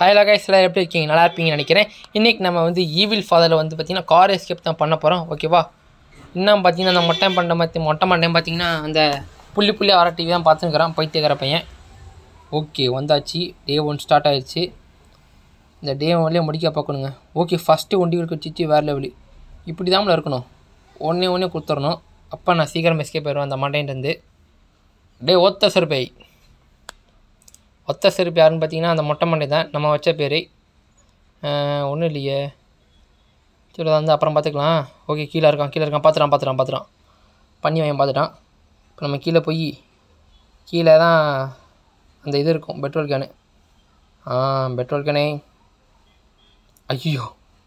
Hi லகாய்ஸ் எல்லாம் எப்படி இருக்கீங்க நல்லா இருப்பீங்கன்னு நினைக்கிறேன் இன்றைக்கி நம்ம வந்து ஈவில் ஃபாதரில் வந்து பார்த்திங்கன்னா கார் எஸ்கேப் தான் பண்ண போகிறோம் ஓகேவா இன்னும் பார்த்தீங்கன்னா அந்த மொட்டை பண்ண மாதிரி மொட்டை மண்டையும் பார்த்தீங்கன்னா அந்த புள்ளி புள்ளி ஆர டிவி தான் பார்த்துருக்குறான் பைத்தியக்கார பையன் ஓகே வந்தாச்சு டே ஒன் ஸ்டார்ட் ஆயிடுச்சு இந்த டே ஒன்லேயே முடிக்க பார்க்கணுங்க ஓகே ஃபஸ்ட்டு ஒண்டி வச்சு வேறு லெவலு இப்படி தான் இருக்கணும் ஒன்றே ஒன்றே கொடுத்துடணும் அப்போ நான் சீக்கிரம் எஸ்கேப் ஆயிடுவேன் அந்த மண்டைன்ட்டு டே ஒத்த செருப்பை ஒத்த செருப்பு யாருன்னு பார்த்தீங்கன்னா அந்த மொட்டை மண்டை தான் நம்ம வச்ச பேர் ஒன்றும் இல்லையே சரி அதை வந்து அப்புறம் பார்த்துக்கலாம் ஓகே கீழே இருக்கான் கீழே இருக்கான் பார்த்துட்டான் பார்த்துட்டான் பார்த்துட்டான் பண்ணி வாங்கி பார்த்துட்டான் இப்போ நம்ம கீழே போய் கீழே தான் அந்த இது இருக்கும் பெட்ரோல் கேனு ஆ பெட்ரோல் கேனே ஐயோ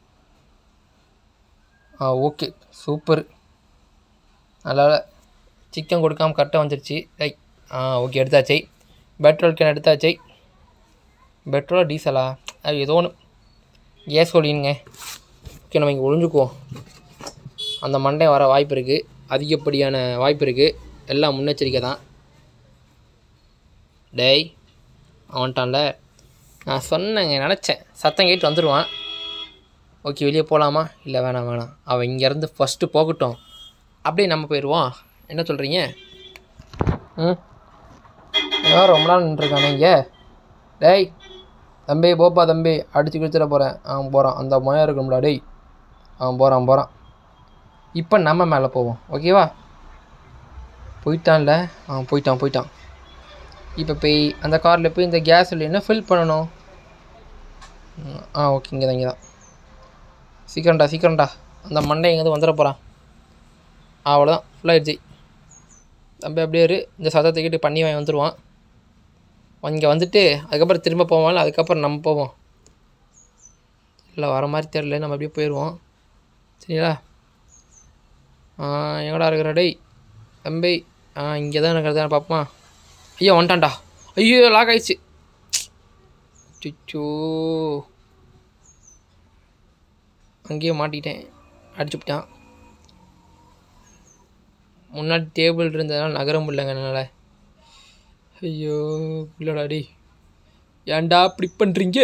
ஆ ஓகே சூப்பர் அதனால் சிக்கன் கொடுக்காம கரெக்டாக வந்துருச்சு ஐ ஆ ஓகே எடுத்தாச்சு பெட்ரோல் கேன் எடுத்தாச்சு பெட்ரோல் டீசலா அது ஏதோ ஒன்று கேஸ் ஒழியுங்க ஓகே நம்ம இங்கே ஒளிஞ்சுக்குவோம் அந்த மண்டை வர வாய்ப்பு இருக்குது அதிகப்படியான வாய்ப்பு இருக்குது எல்லாம் முன்னெச்சரிக்கை தான் டேய் அவன்ட்டான்ல நான் சொன்னேங்க நினச்சேன் சத்தம் கேட்டு வந்துடுவான் ஓகே வெளியே போகலாமா இல்லை வேணாம் வேணாம் அவன் இங்கேருந்து ஃபஸ்ட்டு போகட்டும் அப்படியே நம்ம போயிடுவோம் என்ன சொல்கிறீங்க ம் ஏன் ரொம்ப நாள் நின்றுருக்கானே இங்கே டேய் தம்பி போப்பா தம்பி அடித்து கிழிச்சிட போகிறேன் அவன் போகிறான் அந்த மயம் இருக்கும்டா டேய் அவன் போகிறான் போகிறான் இப்போ நம்ம மேலே போவோம் ஓகேவா போயிட்டான்ல அவன் போயிட்டான் போயிட்டான் இப்போ போய் அந்த காரில் போய் இந்த கேஸ் என்ன ஃபில் பண்ணணும் ம், ஆ ஓகே இங்கே தான் இங்கே தான் சீக்கிரம்டா சீக்கிரம்டா அந்த மண்டை எங்கேருந்து வந்துட போகிறான் அவ்வளோதான் ஃபுல்லாகிடுச்சு தம்பி அப்படியே இரு இந்த சத்தத்தை கேட்டு பண்ணி வாங்கி வந்துடுவான் இங்கே வந்துட்டு அதுக்கப்புறம் திரும்ப போவான்ல அதுக்கப்புறம் நம்ம போவோம் இல்லை வர மாதிரி தெரில நம்ம அப்படியே போயிடுவோம் சரிங்களா ஆ எங்கடா இருக்கிற டேய் தம்பி ஆ இங்கே தான் இருக்கிறதா பார்ப்போமா ஐயோ வந்துட்டான்டா ஐயோ லாக் ஆயிடுச்சு சுச்சோ அங்கேயே மாட்டிட்டேன் அடிச்சுப்பிட்டான் முன்னாடி டேபிள் இருந்ததுனால நகர முடியலங்க என்னால் ஐயோ இல்லைடா டேய் ஏன்டா இப்படி பண்ணுறீங்க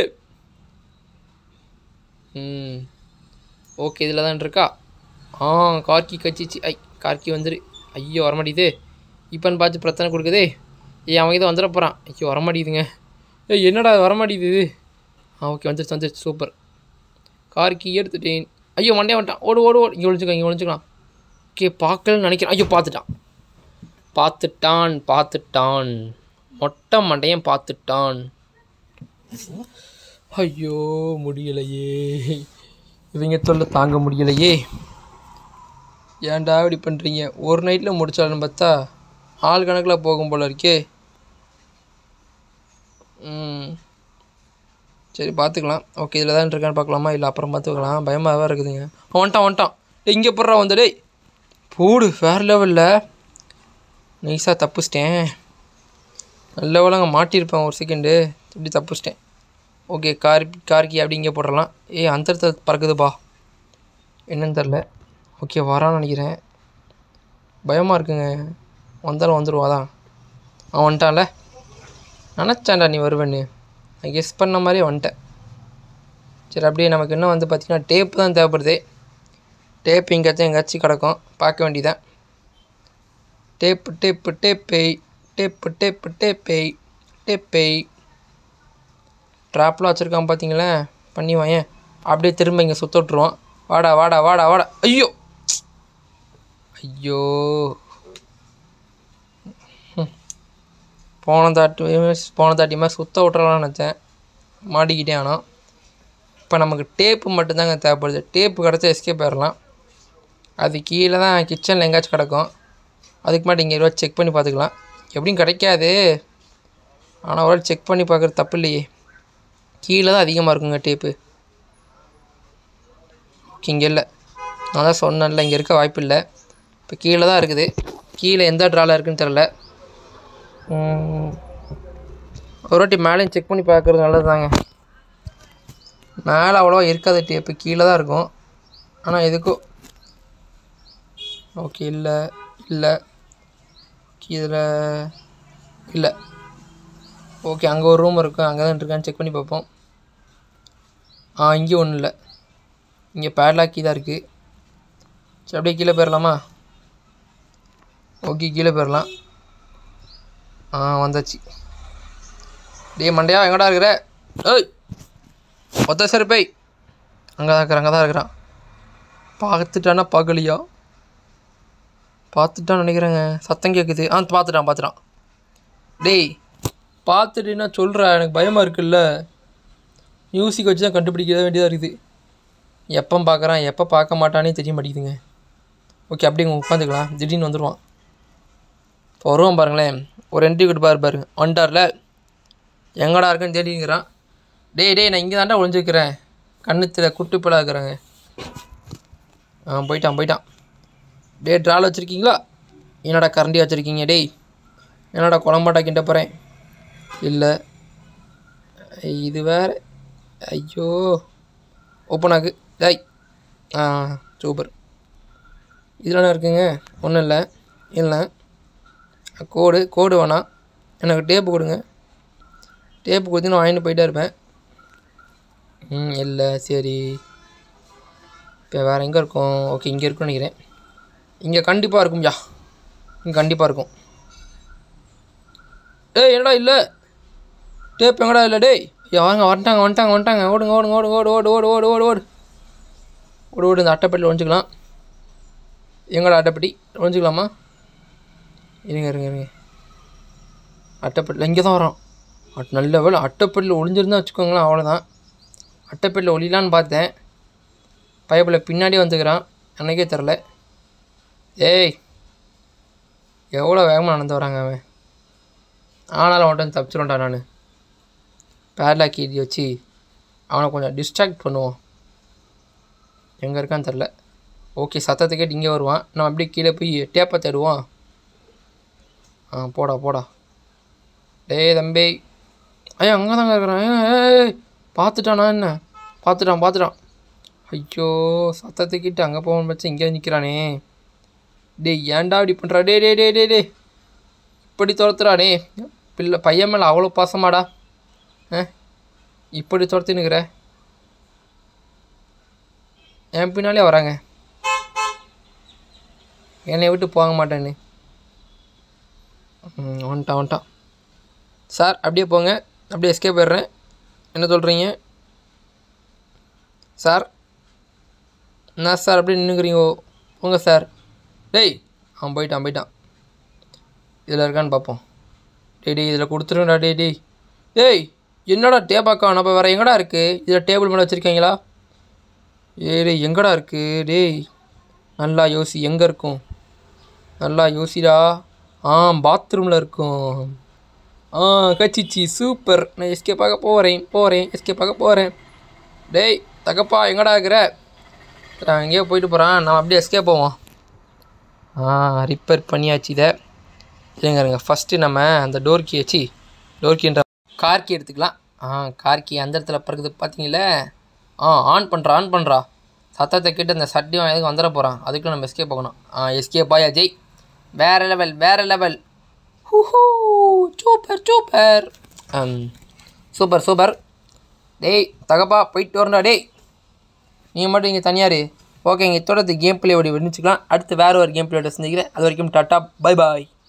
ம் ஓகே இதில் தான் இருக்கா ஆ கார்க்கி கச்சிச்சு ஐ கார்க்கி வந்துரு ஐயோ வரமாட்டேது இப்போன்னு பார்த்து பிரச்சனை கொடுக்குதே ஏய் அவன் இதை வந்துட போகிறான் ஐயோ வரமாட்டேங்குதுங்க ஏய் என்னடா இது வரமாட்டேங்குது இது ஆ ஓகே வந்துருச்சு வந்துருச்சு சூப்பர் கார்க்கி எடுத்துட்டேன் ஐயோ மண்டே வந்துட்டான் ஓடு ஓடு ஓடு இங்கே ஒழிச்சுக்கலாம் இங்கே ஒழிச்சுக்கலாம் ஓகே பார்க்கலன்னு நினைக்கிறேன் ஐயோ பார்த்துட்டான் பார்த்துட்டான் பார்த்துட்டான் மொட்டை மண்டையன் பார்த்துட்டான் ஐயோ முடியலையே இவங்க தொல்லை தாங்க முடியலையே ஏன்டா இப்படி பண்ணுறீங்க ஒரு நைட்டில் முடிச்சாலும் பார்த்தா ஆள் கணக்கில் போகும் போல இருக்கே ம் சரி பார்த்துக்கலாம் ஓகே இதில் தான் இருக்கான்னு பார்க்கலாமா இல்லை அப்புறம் பார்த்துக்கலாம் பயமாக இருக்குதுங்க அவன் வந்துட்டான் வந்துட்டான் எங்கே போடுறா வந்து டேய் போடு வேறு லெவலில் நைஸாக தப்பிச்சிட்டேன் நல்ல வேலைங்க மாட்டியிருப்பேன் ஒரு செகண்டு இப்படி தப்பிச்சிட்டேன் ஓகே கார் கார்கி அப்படி இங்கே போட்டுடலாம் ஏய் அந்த பறக்குதுப்பா என்னன்னு தெரில ஓகே வரான்னு நினைக்கிறேன் பயமாக இருக்குங்க வந்தாலும் வந்துடுவாதான் அவன் வந்துட்டான்ல நினச்சான்டா நீ வருவேன்னு நான் கெஸ் பண்ண மாதிரியே வந்துட்டேன் சரி அப்படியே நமக்கு இன்னும் வந்து பார்த்திங்கன்னா டேப்பு தான் தேவைப்படுது டேப் எங்கேயாச்சும் எங்கேயாச்சும் கிடக்கும் பார்க்க வேண்டியதான் டேப்பு டேப்பு டேப்பை டேப்பு டேப்பு டேப்பை டேப்பை ட்ராப்லாம் வச்சுருக்கான் பார்த்தீங்களா பண்ணி வாயேன் அப்படியே திரும்ப இங்கே சுத்த விட்ருவோம் வாடா வாடா வாடா வாடா ஐயோ ஐயோ ஹம். போன தாட்டி போன தாட்டி மாதிரி சுத்த விட்றலாம்னு நினச்சேன் மாட்டிக்கிட்டேன் ஆனால் இப்போ நமக்கு டேப்பு மட்டும்தாங்க தேவைப்படுது டேப்பு கிடச்சா எஸ்கேப் ஆயிடலாம் அது கீழே தான் கிச்சனில் எங்கேயாச்சும் கிடக்கும் அதுக்கு மட்டும் இங்கே இருபது செக் பண்ணி பார்த்துக்கலாம் எப்படியும் கிடைக்காது ஆனால் ஒரு செக் பண்ணி பார்க்குறது தப்பு இல்லையே கீழே தான் அதிகமாக இருக்குங்க டேப்பு ஓகே இங்கே இல்லை நான் தான் சொன்னேன்ல இங்கே இருக்க வாய்ப்பு இல்லை இப்போ கீழே தான் இருக்குது கீழே எந்த ட்ராவில் இருக்குன்னு தெரில உம், ஒரு வாட்டி மேலேயும் செக் பண்ணி பார்க்குறது நல்லது தாங்க மேலே அவ்வளோவா இருக்காது டேப்பு கீழே தான் இருக்கும் ஆனால் எதுக்கும் ஓகே இல்லை இல்லை இதில் இல்லை ஓகே அங்கே ஒரு ரூம் இருக்குது அங்கே தான் இருக்கான்னு செக் பண்ணி பார்ப்போம் ஆ இங்கே ஒன்றும் இல்லை இங்கே பேட்லாக்கி தான் இருக்குது சரி அப்படியே கீழே போயிடலாமா ஓகே கீழே போயிடலாம் ஆ வந்தாச்சு டேய் மண்டையா எங்கடா இருக்கிற ஏய் ஒத்த சரி போய் அங்கே தான் இருக்கிறான் அங்கே தான் இருக்கிறான் பார்த்துட்டானா பகலியா பார்த்துட்டான்னு நினைக்கிறேங்க சத்தம் கேட்குது ஆ பார்த்துட்டான் பார்த்துட்டான் டேய் பார்த்துட்டுன்னா சொல்கிறா எனக்கு பயமாக இருக்குல்ல மியூசிக் வச்சு தான் கண்டுபிடிக்க வேண்டியதாக இருக்குது எப்போ பார்க்குறான் எப்போ பார்க்க மாட்டானே தெரிய மாட்டேங்குதுங்க ஓகே அப்படியே இங்கே உட்காந்துக்கலாம் திடீர்னு வந்துடுவான் இப்போ வருவான் பாருங்களேன் ஒரு என்ட்ரி கொடுப்பாரு பாருங்க வந்துட்டார்ல எங்கடா இருக்குன்னு தேடிங்கிறான் டேய் டேய் நான் இங்கே தாண்டா ஒளிஞ்சிருக்கிறேன் கண்ணுத்தில் குட்டுப்பிலாக இருக்கிறேங்க ஆ போயிட்டான் போயிட்டான் டே ட்ரால் வச்சுருக்கீங்களா என்னடா கரண்டி வச்சுருக்கீங்க டேய் என்னடா குழம்பாட்டா கிண்ட போகிறேன் இல்லை இது வேறு ஐயோ ஓப்பன் ஆகு டேய் ஆ சூப்பர் இதில் என்ன இருக்குங்க ஒன்றும் இல்லை இல்லை கோடு கோடு வேணாம் எனக்கு டேப்பு கொடுங்க டேப்பு கொடுத்து நான் வாங்கிட்டு போயிட்டே இருப்பேன் ம் இல்லை சரி இப்போ வேறு எங்கே இருக்கும் ஓகே இங்கே இருக்குன்னு நினைக்கிறேன் இங்கே கண்டிப்பாக இருக்கும்யா இங்கே கண்டிப்பாக இருக்கும் ஏய் என்னடா இல்லை டேப் எங்கடா இல்லை டேய் ஐயா வாங்க வந்துட்டாங்க வந்துட்டாங்க வந்துட்டாங்க ஓடுங்க ஓடுங்க ஓடு ஓடு ஓடு ஓடு ஓடு ஓடு ஓடு ஓடு ஓடு இந்த அட்டைப்பெட்டியில் ஒழிஞ்சிக்கலாம் எங்கடா அட்டைப்பெட்டி ஒழிஞ்சிக்கலாமா இருங்க இருங்க இருங்க அட்டைப்பெட்டியில் இங்கே தான் வரோம் அட் நல்ல வேலை அட்டைப்பெட்டியில் ஒளிஞ்சிருந்தா வச்சுக்கோங்களேன் அவ்வளோதான் அட்டைப்பெட்டியில் ஒளிலான்னு பார்த்தேன் பைப்பில் பின்னாடி வந்துக்கிறான் எனக்கே தெரில ஏய் எவ்வளோ வேகமாக நடந்து வராங்க அவன் ஆனாலும் அவன்கிட்ட தப்பிச்சிடும்டா நான் பேர்லாக் கீடி வச்சு அவனை கொஞ்சம் டிஸ்ட்ராக்ட் பண்ணுவோம் எங்கே இருக்கான்னு தெரில ஓகே சத்தத்தை கேட்டு இங்கே வருவான் நம்ம அப்படியே கீழே போய் டேப்பை தேடுவோம் ஆ போடா போடா டேய் தம்பி ஐயா அங்கே தாங்க இருக்கிறான் ஏய் பார்த்துட்டானா என்ன பார்த்துட்டான் பார்த்துட்டான் ஐயோ சத்தத்தை கேட்டு அங்கே போகணும் வச்சு இங்கே நிற்கிறானே டேய் ஏன்டா இப்படி பண்ணுறா டே டே டே டே டே இப்படி துரத்துறா டே பிள்ளை பையன் மேலே அவ்வளோ பாசமாடா ஆ இப்படி துரத்தினுக்கிற என் பின்னாலே வராங்க என்னை விட்டு போக மாட்டேன்னு ம், வந்துட்டான் வந்துட்டான் சார் அப்படியே போங்க அப்படியே எஸ்கே போயிடுறேன் என்ன சொல்கிறீங்க சார் என்ன சார் அப்படியே நின்றுக்கிறீங்கோ போங்க சார் டேய் அவன் போயிட்டான் போயிட்டான் இதில் இருக்கான்னு பார்ப்போம் டேய் டேய் இதில் கொடுத்துருங்கடா டேய் டேய் டேய் என்னடா டேபாக்கா நம்ம வேறு எங்கடா இருக்குது இதில் டேபிள் மேலே வச்சுருக்கீங்களா ஏய் டேய் எங்கடா இருக்குது டேய் நல்லா யோசி எங்கே இருக்கும் நல்லா யோசிடா ஆ பாத்ரூமில் இருக்கும் ஆ கச்சிச்சி சூப்பர் நான் எஸ்கே பார்க்க போகிறேன் போகிறேன் எஸ்கே பார்க்க போகிறேன் டேய் தகப்பா எங்கடா இருக்கிற நான் எங்கேயோ போயிட்டு போகிறான் நம்ம அப்படியே எஸ்கே போவோம் ஆ ரிப்பேர் பண்ணியாச்சு இதை இல்லைங்க இருங்க ஃபஸ்ட்டு நம்ம அந்த டோர் கீ வச்சு டோர் கீன்ற கார் கீ எடுத்துக்கலாம் ஆ கார் கீ அந்த இடத்துல பிறகுது பார்த்தீங்களே ஆ ஆன் பண்ணுறா ஆன் பண்ணுறா சத்தத்தை கேட்டு அந்த சட்டியும் எதுக்கு வந்துட போகிறான் அதுக்குள்ள நம்ம எஸ்கே போகணும் ஆ எஸ்கே பாயா ஜெய் வேறு லெவல் வேறு லெவல் ஹூஹூ சூப்பர் சூப்பர் சூப்பர் சூப்பர் டேய் தகப்பா போயிட்டு வரண்டா டேய் நீ மட்டும் இங்கே தனியாரு ஓகே இங்கே தொடர்ந்து கேம் பிளே ஓடி வெடிச்சுக்கலாம் அடுத்து வேறு ஒரு கேம் பிளேயோட சந்திக்கிறேன் அது வரைக்கும் டாட்டா பை பாய்